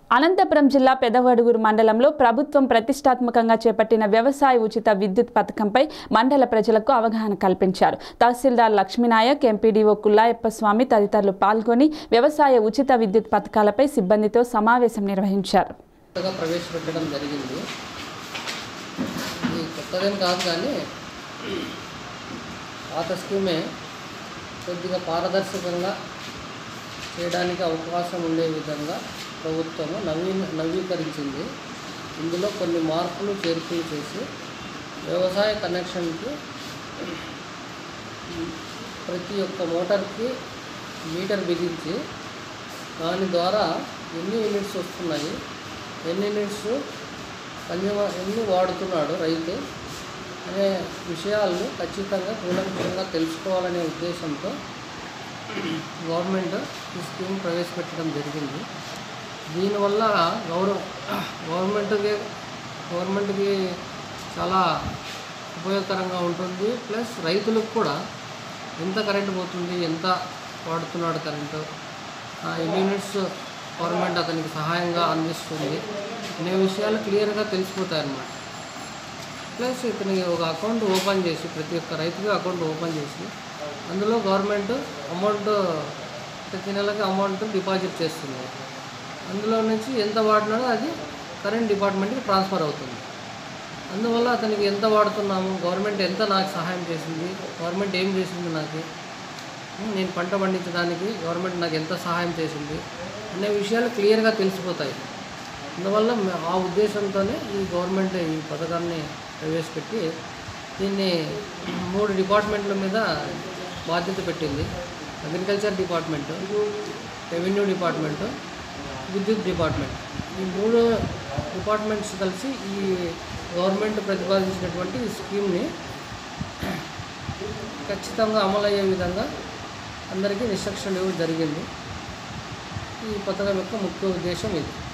అనంతపురం జిల్లా పెదవడుగురు మండలంలో ప్రభుత్వం ప్రతిష్టాత్మకంగా చేపట్టిన వ్యవసాయ ఉచిత విద్యుత్ పథకంపై మండల ప్రజలకు అవగాహన కల్పించారు తహసీల్దార్ లక్ష్మీనాయక్ ఎంపీడీఓ కుల్లాయప్ప స్వామి తదితరులు పాల్గొని వ్యవసాయ ఉచిత విద్యుత్ పథకాలపై సిబ్బందితో సమావేశం నిర్వహించారు కొత్తగా ప్రవేశపెట్టడం జరిగింది ఇది కొత్తదేం కాదు కానీ పాత స్కీమే కొద్దిగా పారదర్శకంగా చేయడానికి అవకాశం ఉండే విధంగా ప్రభుత్వం నవీ నవీకరించింది ఇందులో కొన్ని మార్పులు చేర్పులు చేసి వ్యవసాయ కనెక్షన్కి ప్రతి ఒక్క మోటార్కి మీటర్ బిగించి దాని ద్వారా ఎన్ని యూనిట్స్ వస్తున్నాయి ఎన్ని యూనిట్స్ కన్జ్యూమర్ ఎన్ని వాడుతున్నాడు రైతు అనే విషయాలను ఖచ్చితంగా కూలంకషంగా తెలుసుకోవాలనే ఉద్దేశంతో గవర్నమెంట్ ఈ స్కీమ్ ప్రవేశపెట్టడం జరిగింది దీనివల్ల గౌరవ గవర్నమెంట్కి గవర్నమెంట్కి చాలా ఉపయోగకరంగా ఉంటుంది ప్లస్ రైతులకు కూడా ఎంత కరెంట్ పోతుంది ఎంత వాడుతున్నాడు కరెంటు ఆ, ఎన్ని యూనిట్స్ గవర్నమెంట్ అతనికి సహాయంగా అందిస్తుంది అనే విషయాలు క్లియర్గా తెలిసిపోతాయి అన్నమాట ప్లస్ ఇతనికి ఒక అకౌంట్ ఓపెన్ చేసి ప్రతి ఒక్క రైతుకి అకౌంట్ ఓపెన్ చేసి అందులో గవర్నమెంట్ అమౌంట్ ప్రతి నెలకి అమౌంట్ డిపాజిట్ చేస్తుంది అందులో నుంచి ఎంత వాడినాడో అది కరెంట్ డిపార్ట్మెంట్కి ట్రాన్స్ఫర్ అవుతుంది అందువల్ల అతనికి ఎంత వాడుతున్నాము గవర్నమెంట్ ఎంత నాకు సహాయం చేసింది గవర్నమెంట్ ఏం చేసింది నాకు ఉమ్, నేను పంట పండించడానికి గవర్నమెంట్ నాకు ఎంత సహాయం చేసింది అనే విషయాలు క్లియర్గా తెలిసిపోతాయి అందువల్ల మే- ఆ ఉద్దేశంతోనే ఈ గవర్నమెంట్ ఈ పథకాన్ని ప్రవేశపెట్టి దీన్ని మూడు డిపార్ట్మెంట్ల మీద బాధ్యత పెట్టింది అగ్రికల్చర్ డిపార్ట్మెంట్ రెవెన్యూ డిపార్ట్మెంట్ విద్యుత్ డిపార్ట్మెంట్ ఈ మూడు డిపార్ట్మెంట్స్ కలిసి ఈ గవర్నమెంట్ ప్రతిపాదించినటువంటి ఈ స్కీమ్ని ఖచ్చితంగా అమలయ్యే విధంగా అందరికీ ఇన్స్ట్రక్షన్ ఇవ్వడం జరిగింది ఈ పథకం యొక్క ముఖ్య ఉద్దేశం ఇది